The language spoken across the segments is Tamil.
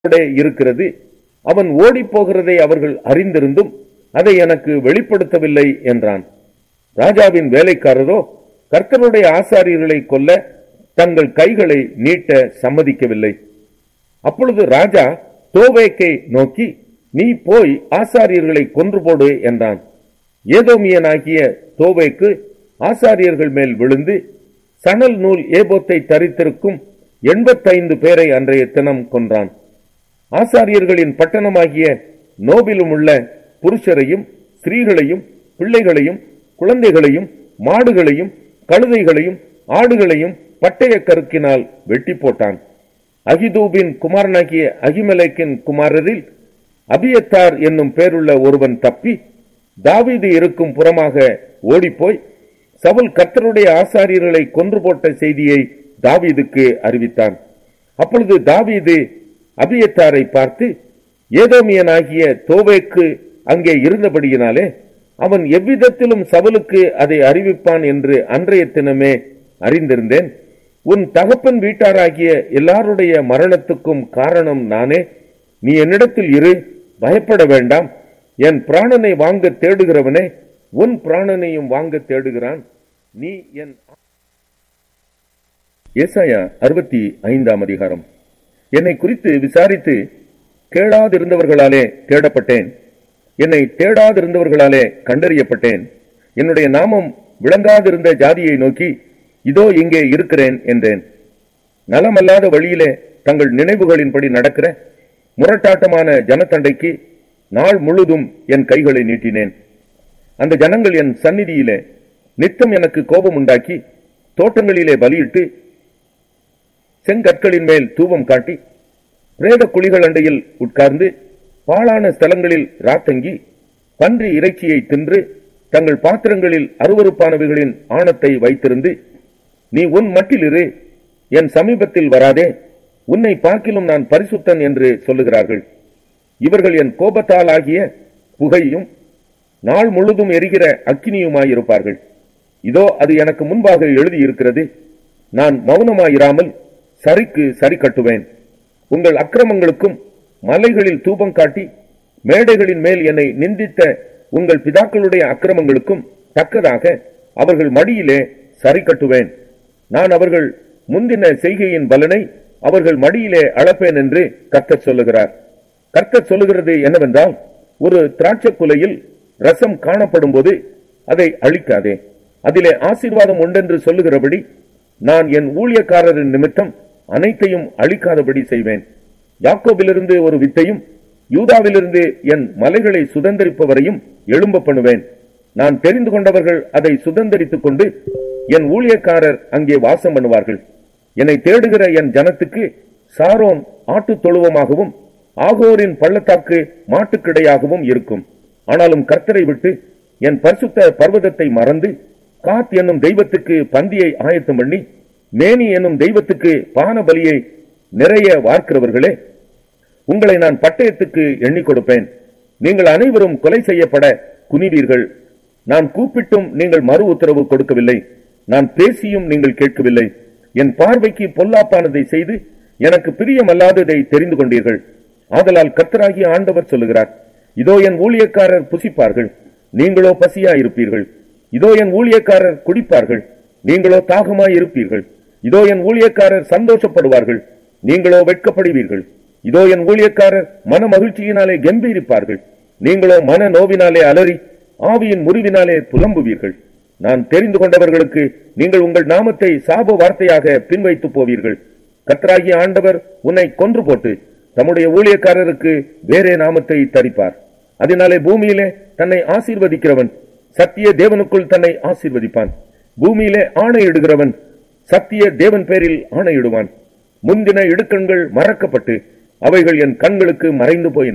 கூட இருக்கிறது அவன் ஓடிப் போகிறதை அவர்கள் அறிந்திருந்தும் அதை எனக்கு வெளிப்படுத்தவில்லை என்றான் ராஜாவின் வேலைக்காரரோ கர்த்தருடைய ஆசாரியர்களை கொல்ல தங்கள் கைகளை நீட்ட சம்மதிக்கவில்லை அப்பொழுது ராஜா தோவேக்கை நோக்கி நீ போய் ஆசாரியர்களை கொன்று போடு என்றான் ஏதோமியனாகிய தோவேக்கு ஆசாரியர்கள் மேல் விழுந்து சணல் நூல் ஏபோத்தை தரித்திருக்கும் எண்பத்தைந்து பேரை அன்றைய தினம் கொன்றான் ஆசாரியர்களின் பட்டணமாகிய நோபிலும் உள்ள புருஷரையும் ஸ்திரீகளையும் பிள்ளைகளையும் குழந்தைகளையும் மாடுகளையும் கழுதைகளையும் ஆடுகளையும் பட்டய கருக்கினால் வெட்டி போட்டான் அகிதூபின் குமாரனாகிய அகிமலேக்கின் குமாரரில் அபியத்தார் என்னும் பேருள்ள ஒருவன் தப்பி தாவீது இருக்கும் புறமாக ஓடிப்போய் சவுல் கர்த்தருடைய ஆசாரியர்களை கொன்று போட்ட செய்தியை தாவீதுக்கு அறிவித்தான் அப்பொழுது தாவீது அபியத்தாரை பார்த்து ஏதோமியனாகிய தோவேக்கு அங்கே இருந்தபடியினாலே அவன் எவ்விதத்திலும் சவுலுக்கு அதை அறிவிப்பான் என்று அன்றைய தினமே அறிந்திருந்தேன் உன் தகப்பன் வீட்டாராகிய எல்லாருடைய மரணத்துக்கும் காரணம் நானே நீ என்னிடத்தில் இரு பயப்பட வேண்டாம் என் பிராணனை வாங்க தேடுகிறவனே உன் பிராணனையும் வாங்க தேடுகிறான் நீ என் ஏசாயா அறுபத்தி ஐந்தாம் அதிகாரம் என்னை குறித்து விசாரித்து கேளாதிருந்தவர்களாலே தேடப்பட்டேன் என்னை தேடாதிருந்தவர்களாலே கண்டறியப்பட்டேன் என்னுடைய நாமம் விளங்காதிருந்த ஜாதியை நோக்கி இதோ இங்கே இருக்கிறேன் என்றேன் நலமல்லாத வழியிலே தங்கள் நினைவுகளின்படி நடக்கிற முரட்டாட்டமான ஜனத்தண்டைக்கு நாள் முழுதும் என் கைகளை நீட்டினேன் அந்த ஜனங்கள் என் சந்நிதியிலே நித்தம் எனக்கு கோபம் உண்டாக்கி தோட்டங்களிலே பலியிட்டு செங்கற்களின் மேல் தூவம் காட்டி பிரேத குழிகள் அண்டையில் உட்கார்ந்து பாழான ஸ்தலங்களில் ராத்தங்கி பன்றி இறைச்சியை தின்று தங்கள் பாத்திரங்களில் அருவருப்பானவைகளின் ஆணத்தை வைத்திருந்து நீ உன் மட்டிலிரு என் சமீபத்தில் வராதே உன்னை பார்க்கிலும் நான் பரிசுத்தன் என்று சொல்லுகிறார்கள் இவர்கள் என் கோபத்தால் ஆகிய புகையும் நாள் முழுதும் எரிகிற அக்கினியுமாயிருப்பார்கள் இதோ அது எனக்கு முன்பாக எழுதியிருக்கிறது நான் மௌனமாயிராமல் சரிக்கு சரி கட்டுவேன் உங்கள் அக்கிரமங்களுக்கும் மலைகளில் தூபம் காட்டி மேடைகளின் மேல் என்னை நிந்தித்த உங்கள் பிதாக்களுடைய அக்கிரமங்களுக்கும் தக்கதாக அவர்கள் மடியிலே சரி கட்டுவேன் நான் அவர்கள் முந்தின செய்கையின் பலனை அவர்கள் மடியிலே அளப்பேன் என்று கர்த்தர் சொல்லுகிறார் கர்த்தர் சொல்லுகிறது என்னவென்றால் ஒரு திராட்சை குலையில் ரசம் காணப்படும் போது அதை அழிக்காதே அதிலே ஆசீர்வாதம் உண்டென்று சொல்லுகிறபடி நான் என் ஊழியக்காரரின் நிமித்தம் அனைத்தையும் அழிக்காதபடி செய்வேன் யாக்கோபிலிருந்து ஒரு வித்தையும் யூதாவிலிருந்து என் மலைகளை சுதந்திரிப்பவரையும் எழும்ப பண்ணுவேன் நான் தெரிந்து கொண்டவர்கள் அதை சுதந்திரித்துக் கொண்டு என் ஊழியக்காரர் அங்கே வாசம் பண்ணுவார்கள் என்னை தேடுகிற என் ஜனத்துக்கு சாரோன் ஆட்டுத் தொழுவமாகவும் ஆகோரின் பள்ளத்தாக்கு மாட்டுக்கிடையாகவும் இருக்கும் ஆனாலும் கர்த்தரை விட்டு என் பரிசுத்த பர்வதத்தை மறந்து காத் என்னும் தெய்வத்துக்கு பந்தியை ஆயத்தம் பண்ணி மேனி என்னும் தெய்வத்துக்கு பான பலியை நிறைய வார்க்கிறவர்களே உங்களை நான் பட்டயத்துக்கு எண்ணிக் கொடுப்பேன் நீங்கள் அனைவரும் கொலை செய்யப்பட குனிவீர்கள் நான் கூப்பிட்டும் நீங்கள் மறு உத்தரவு கொடுக்கவில்லை நான் பேசியும் நீங்கள் கேட்கவில்லை என் பார்வைக்கு பொல்லாப்பானதை செய்து எனக்கு பிரியமல்லாததை தெரிந்து கொண்டீர்கள் ஆதலால் கர்த்தராகிய ஆண்டவர் சொல்லுகிறார் இதோ என் ஊழியக்காரர் புசிப்பார்கள் நீங்களோ பசியா இருப்பீர்கள் இதோ என் ஊழியக்காரர் குடிப்பார்கள் நீங்களோ தாகமாய் இருப்பீர்கள் இதோ என் ஊழியக்காரர் சந்தோஷப்படுவார்கள் நீங்களோ வெட்கப்படுவீர்கள் இதோ என் ஊழியக்காரர் மன மகிழ்ச்சியினாலே கம்பீரிப்பார்கள் நீங்களோ மன நோவினாலே அலறி ஆவியின் முறிவினாலே புலம்புவீர்கள் நான் தெரிந்து கொண்டவர்களுக்கு நீங்கள் உங்கள் நாமத்தை சாப வார்த்தையாக பின்வைத்து போவீர்கள் கர்த்தராகிய ஆண்டவர் உன்னை கொன்று போட்டு தம்முடைய ஊழியக்காரருக்கு வேறே நாமத்தை தரிப்பார் அதனாலே பூமியிலே தன்னை ஆசீர்வதிக்கிறவன் சத்திய தேவனுக்குள் தன்னை ஆசீர்வதிப்பான் பூமியிலே ஆணையிடுகிறவன் சத்திய தேவன் பேரில் ஆணையிடுவான் முந்தின இடுக்கண்கள் மறக்கப்பட்டு அவைகள் என் கண்களுக்கு மறைந்து போயின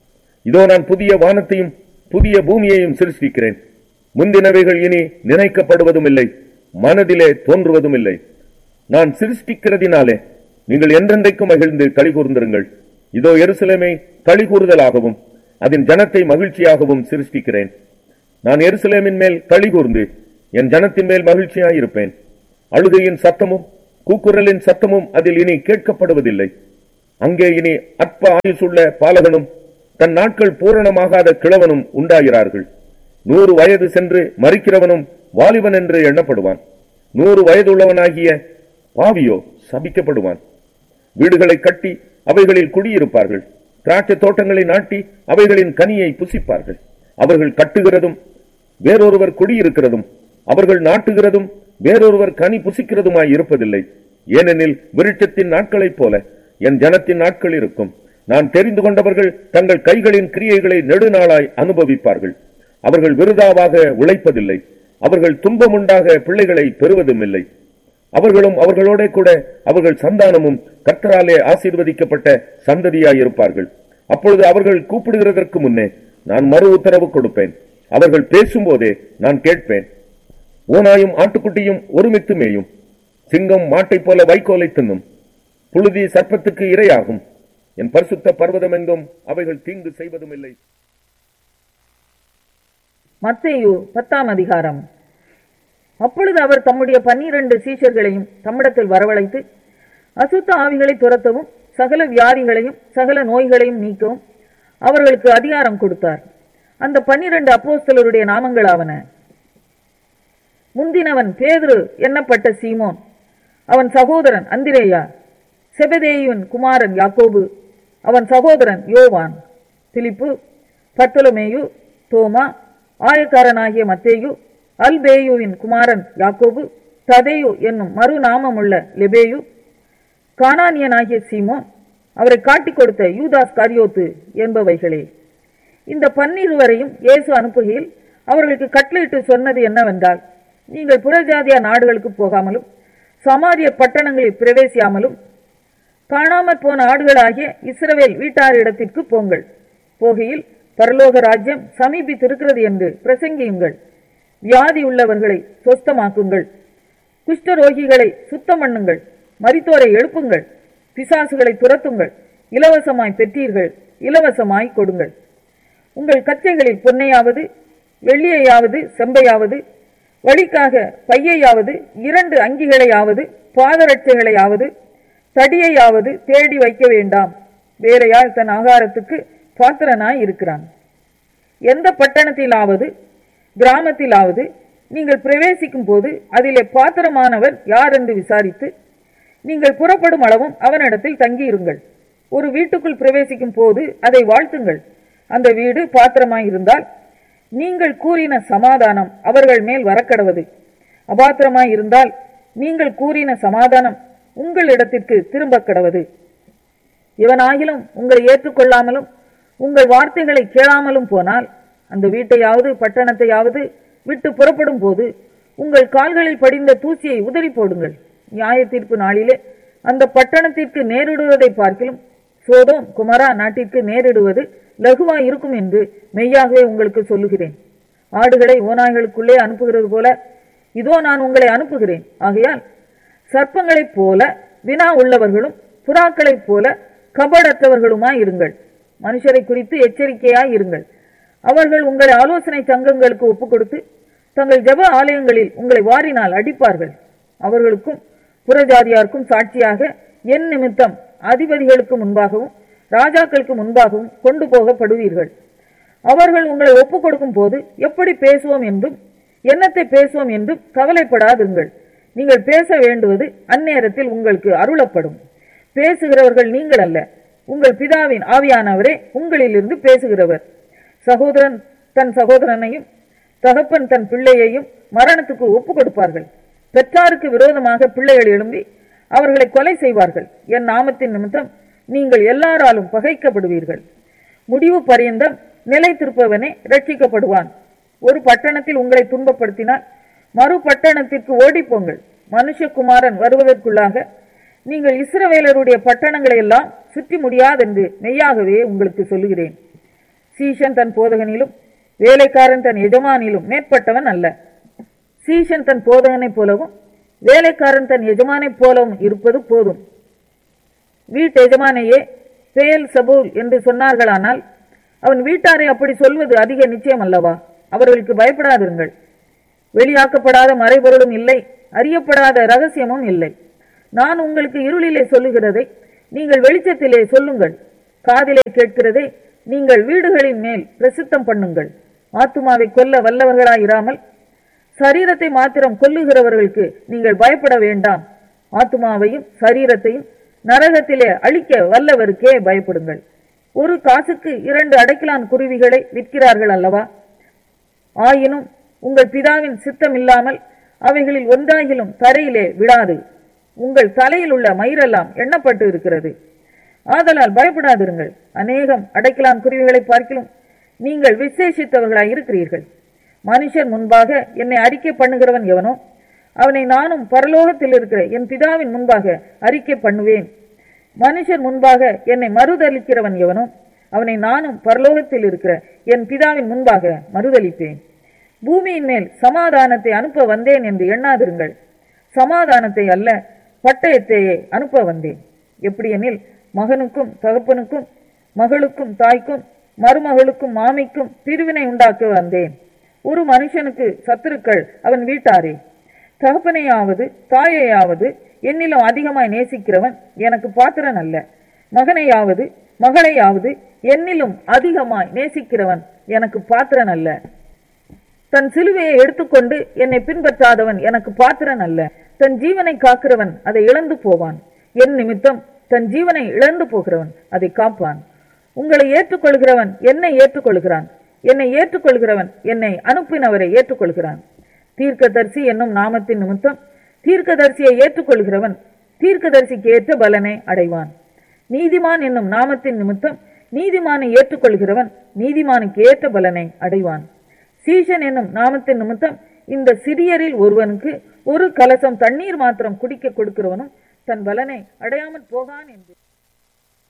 இதோ நான் புதிய வானத்தையும் புதிய பூமியையும் சிருஷ்டிக்கிறேன் முந்தினவைகள் இனி நினைக்கப்படுவதும் இல்லை மனதிலே தோன்றுவதும் இல்லை நான் சிருஷ்டிக்கிறதினாலே நீங்கள் என்றென்றைக்கும் மகிழ்ந்து களி கூர்ந்திருங்கள் இதோ எருசலேமை களி கூறுதலாகவும் அதன் ஜனத்தை மகிழ்ச்சியாகவும் சிருஷ்டிக்கிறேன் நான் எருசலேமின் மேல் களி கூர்ந்து என் ஜனத்தின் மேல் மகிழ்ச்சியாயிருப்பேன் அழுகையின் சத்தமும் கூக்குரலின் சத்தமும் அதில் இனி கேட்கப்படுவதில்லை அங்கே இனி அற்ப ஆயுசுள்ள பாலகனும் தன் நாட்கள் பூரணமாகாத கிழவனும் உண்டாகிறார்கள் நூறு வயது சென்று மறிக்கிறவனும் வாலிபன் என்று எண்ணப்படுவான் நூறு வயதுள்ளவனாகிய பாவியோ சபிக்கப்படுவான் வீடுகளை கட்டி அவைகளில் குடியிருப்பார்கள் திராட்சை தோட்டங்களை நாட்டி அவைகளின் கனியை புசிப்பார்கள் அவர்கள் கட்டுகிறதும் வேறொருவர் குடியிருக்கிறதும் அவர்கள் நாட்டுகிறதும் வேறொருவர் கனி புசிக்கிறதுமாய் இருப்பதில்லை ஏனெனில் விருட்சத்தின் நாட்களைப் போல என் ஜனத்தின் நாட்கள் இருக்கும் நான் தெரிந்து கொண்டவர்கள் தங்கள் கைகளின் கிரியைகளை நெடுநாளாய் அனுபவிப்பார்கள் அவர்கள் விருதாவாக உழைப்பதில்லை அவர்கள் துன்பமுண்டாக பிள்ளைகளை பெறுவதும் இல்லை அவர்களும் அவர்களோட கூட அவர்கள் சந்தானமும் கர்த்தராலே ஆசீர்வதிக்கப்பட்ட சந்ததியாய் இருப்பார்கள் அப்பொழுது அவர்கள் கூப்பிடுகிறதற்கு முன்னே நான் மறு உத்தரவு கொடுப்பேன் அவர்கள் பேசும்போதே நான் கேட்பேன் ஓனாயும் ஆட்டுக்குட்டியும் ஒருமித்து மேயும் சிங்கம் மாட்டைப் போல வைக்கோலை தின்னும் புழுதி சர்ப்பத்துக்கு இரையாகும் என் பரிசுத்த பர்வதம் எங்கும் அவைகள் தீங்கு செய்வதும் இல்லை மத்தேயு பத்தாம் அதிகாரம் அப்பொழுது அவர் தம்முடைய பன்னிரண்டு சீஷர்களையும் தம்மிடத்தில் வரவழைத்து அசுத்த ஆவிகளை துரத்தவும் சகல வியாதிகளையும் சகல நோய்களையும் நீக்கவும் அவர்களுக்கு அதிகாரம் கொடுத்தார் அந்த பன்னிரண்டு அப்போஸ்தலருடைய நாமங்களாவன முந்தினவன் பேதுரு எண்ணப்பட்ட சீமோன் அவன் சகோதரன் அந்திரேயா செபதேயுவின் குமாரன் யாக்கோபு அவன் சகோதரன் யோவான் பிலிப்பு பர்த்தலமேயு தோமா ஆயக்காரனாகிய மத்தேயு அல்பேயுவின் குமாரன் யாக்கோபு ததேயு என்னும் மறுநாமமுள்ள லெபேயு கானானியனாகிய சீமோன் அவரை காட்டிக் கொடுத்த யூதாஸ் காரியோத்து என்பவைகளே இந்த பன்னிருவரையும் இயேசு அனுப்புகையில் அவர்களுக்கு கட்டளையிட்டு சொன்னது என்னவென்றால் நீங்கள் புறஜாதியா நாடுகளுக்கு போகாமலும் சமாரிய பட்டணங்களில் பிரவேசியாமலும் காணாமற் போன ஆடுகளாகிய இஸ்ரவேல் வீட்டாரிடத்திற்கு போங்கள் போகையில் பரலோக ராஜ்யம் சமீபித்திருக்கிறது என்று பிரசங்கியுங்கள் வியாதி உள்ளவர்களை சொஸ்தமாக்குங்கள் குஷ்டரோகிகளை சுத்தம் பண்ணுங்கள் மரித்தோரை எழுப்புங்கள் பிசாசுகளை துரத்துங்கள் இலவசமாய் பெற்றீர்கள் இலவசமாய் கொடுங்கள் உங்கள் கச்சைகளில் பொன்னையாவது வெள்ளியையாவது செம்பையாவது வழிக்காக பையையாவது இரண்டு அங்கிகளையாவது பாதரட்சைகளையாவது தடியையாவது தேடி வைக்க வேண்டாம் வேறையால் தன் ஆகாரத்துக்கு பாத்திரனாய் இருக்கிறான் எந்த பட்டணத்திலாவது கிராமத்திலாவது நீங்கள் பிரவேசிக்கும் போது அதிலே பாத்திரமானவர் யார் என்று விசாரித்து நீங்கள் புறப்படும் அளவும் அவனிடத்தில் தங்கியிருங்கள் ஒரு வீட்டுக்குள் பிரவேசிக்கும் போது அதை வாழ்த்துங்கள் அந்த வீடு பாத்திரமாய் இருந்தால் நீங்கள் கூறின சமாதானம் அவர்கள் மேல் வரக்கடவது அபாத்திரமாய் இருந்தால் நீங்கள் கூறின சமாதானம் உங்களிடத்திற்கு திரும்பக் கடவது இவனாகிலும் உங்களை ஏற்றுக்கொள்ளாமலும் உங்கள் வார்த்தைகளை கேளாமலும் போனால் அந்த வீட்டையாவது பட்டணத்தையாவது விட்டு புறப்படும் போது உங்கள் கால்களில் படிந்த தூசியை உதறி போடுங்கள் நியாய தீர்ப்பு நாளிலே அந்த பட்டணத்திற்கு நேரிடுவதை பார்க்கிலும் சோதோம் குமரா நாட்டிற்கு நேரிடுவது லகுவா இருக்கும் என்று மெய்யாகவே உங்களுக்கு சொல்லுகிறேன் ஆடுகளை ஓநாய்களுக்குள்ளே அனுப்புகிறது போல இதோ நான் உங்களை அனுப்புகிறேன் ஆகையால் சர்ப்பங்களைப் போல வினா உள்ளவர்களும் புறாக்களைப் போல கபடற்றவர்களுமாய் இருங்கள் மனுஷரை குறித்து எச்சரிக்கையாய் இருங்கள் அவர்கள் உங்களை ஆலோசனை சங்கங்களுக்கு ஒப்புக் கொடுத்து தங்கள் ஜெப ஆலயங்களில் உங்களை வாரினால் அடிப்பார்கள் அவர்களுக்கும் புறஜாதியாருக்கும் சாட்சியாக என் நிமித்தம் அதிபதிகளுக்கு முன்பாகவும் ராஜாக்களுக்கு முன்பாகவும் கொண்டு போகப்படுவீர்கள் அவர்கள் உங்களை ஒப்புக் கொடுக்கும் போது எப்படி பேசுவோம் என்றும் என்னத்தை பேசுவோம் என்றும் கவலைப்படாதிருங்கள் நீங்கள் பேச வேண்டுவது அந்நேரத்தில் உங்களுக்கு அருளப்படும் பேசுகிறவர்கள் நீங்கள் அல்ல உங்கள் பிதாவின் ஆவியானவரே உங்களிலிருந்து பேசுகிறவர் சகோதரன் தன் சகோதரனையும் தகப்பன் தன் பிள்ளையையும் மரணத்துக்கு ஒப்புக் கொடுப்பார்கள் பெற்றாருக்கு விரோதமாக பிள்ளைகள் எழும்பி அவர்களை கொலை செய்வார்கள் என் நாமத்தின் நிமித்தம் நீங்கள் எல்லாராலும் பகைக்கப்படுவீர்கள் முடிவு பரியந்தம் நிலைத்திருப்பவனே ரட்சிக்கப்படுவான் ஒரு பட்டணத்தில் உங்களை துன்பப்படுத்தினால் மறு பட்டணத்திற்கு ஓடிப்போங்கள் மனுஷகுமாரன் வருவதற்குள்ளாக நீங்கள் இஸ்ரவேலருடைய பட்டணங்களை எல்லாம் சுற்றி முடியாதென்று மெய்யாகவே உங்களுக்கு சொல்லுகிறேன் சீஷன் தன் போதகனிலும் வேலைக்காரன் தன் எஜமானிலும் மேற்பட்டவன் அல்ல சீஷன் தன் போதகனைப் போலவும் வேலைக்காரன் தன் எஜமானைப் போலவும் இருப்பது போதும் வீட்டு எஜமானையே பேல் சபூல் என்று சொன்னார்களானால் அவன் வீட்டாரை அப்படி சொல்வது அதிக நிச்சயம் அல்லவா அவர்களுக்கு பயப்படாதிருங்கள் வெளியாக்கப்படாத மறைபொருளும் இல்லை அறியப்படாத ரகசியமும் இல்லை நான் உங்களுக்கு இருளிலே சொல்லுகிறதை நீங்கள் வெளிச்சத்திலே சொல்லுங்கள் காதிலே கேட்கிறதை நீங்கள் வீடுகளின் மேல் பிரசித்தம் பண்ணுங்கள் ஆத்துமாவை கொல்ல வல்லவர்களாயிராமல் சரீரத்தை மாத்திரம் கொல்லுகிறவர்களுக்கு நீங்கள் பயப்பட வேண்டாம் ஆத்துமாவையும் சரீரத்தையும் நரகத்திலே அழிக்க வல்லவருக்கே பயப்படுங்கள் ஒரு காசுக்கு இரண்டு அடைக்கலான் குருவிகளை விற்கிறார்கள் அல்லவா ஆயினும் உங்கள் பிதாவின் சித்தம் இல்லாமல் அவைகளில் ஒன்றாகிலும் தரையிலே விடாது உங்கள் தலையில் உள்ள மயிரெல்லாம் எண்ணப்பட்டு இருக்கிறது ஆதலால் பயப்படாதிருங்கள் அநேகம் அடைக்கலான் குருவிகளை பார்க்கிலும் நீங்கள் விசேஷித்தவர்களாய் இருக்கிறீர்கள் மனுஷன் முன்பாக என்னை அறிக்கை பண்ணுகிறவன் எவனோ அவனை நானும் பரலோகத்தில் இருக்கிற என் பிதாவின் முன்பாக அறிக்கை பண்ணுவேன் மனுஷர் முன்பாக என்னை மறுதளிக்கிறவன் எவனோ அவனை நானும் பரலோகத்தில் இருக்கிற என் பிதாவின் முன்பாக மறுதளிப்பேன் பூமியின் மேல் சமாதானத்தை அனுப்ப வந்தேன் என்று எண்ணாதிருங்கள் சமாதானத்தை அல்ல பட்டயத்தையே அனுப்ப வந்தேன் எப்படியெனில் மகனுக்கும் தகப்பனுக்கும் மகளுக்கும் தாய்க்கும் மருமகளுக்கும் மாமிக்கும் பிரிவினை உண்டாக்க வந்தேன் ஒரு மனுஷனுக்கு சத்துருக்கள் அவன் வீட்டாரே தகப்பனையாவது தாயையாவது என்னிலும் அதிகமாய் நேசிக்கிறவன் எனக்கு பாத்திரன் அல்ல மகனையாவது மகளையாவது என்னிலும் அதிகமாய் நேசிக்கிறவன் எனக்கு பாத்திரன் அல்ல தன் சிலுவையை எடுத்துக்கொண்டு என்னை பின்பற்றாதவன் எனக்கு பாத்திரன் அல்ல தன் ஜீவனை காக்கிறவன் அதை இழந்து போவான் என் நிமித்தம் தன் ஜீவனை இழந்து போகிறவன் அதை காப்பான் உங்களை ஏற்றுக்கொள்கிறவன் என்னை ஏற்றுக்கொள்கிறான் என்னை ஏற்றுக்கொள்கிறவன் என்னை அனுப்பினவரை ஏற்றுக்கொள்கிறான் தீர்க்கதரிசி என்னும் நாமத்தின் நிமித்தம் தீர்க்கதரிசியை ஏற்றுக்கொள்கிறவன் தீர்க்கதரிசிக்கு ஏற்ற பலனை அடைவான் நீதிமான் என்னும் நாமத்தின் நிமித்தம் நீதிமானை ஏற்றுக்கொள்கிறவன் நீதிமானுக்கு ஏற்ற பலனை அடைவான் சீஷன் என்னும் நாமத்தின் நிமித்தம் இந்த சிறியரில் ஒருவனுக்கு ஒரு கலசம் தண்ணீர் மாத்திரம் குடிக்க கொடுக்கிறவனும் தன் பலனை அடையாமல் போகான் என்று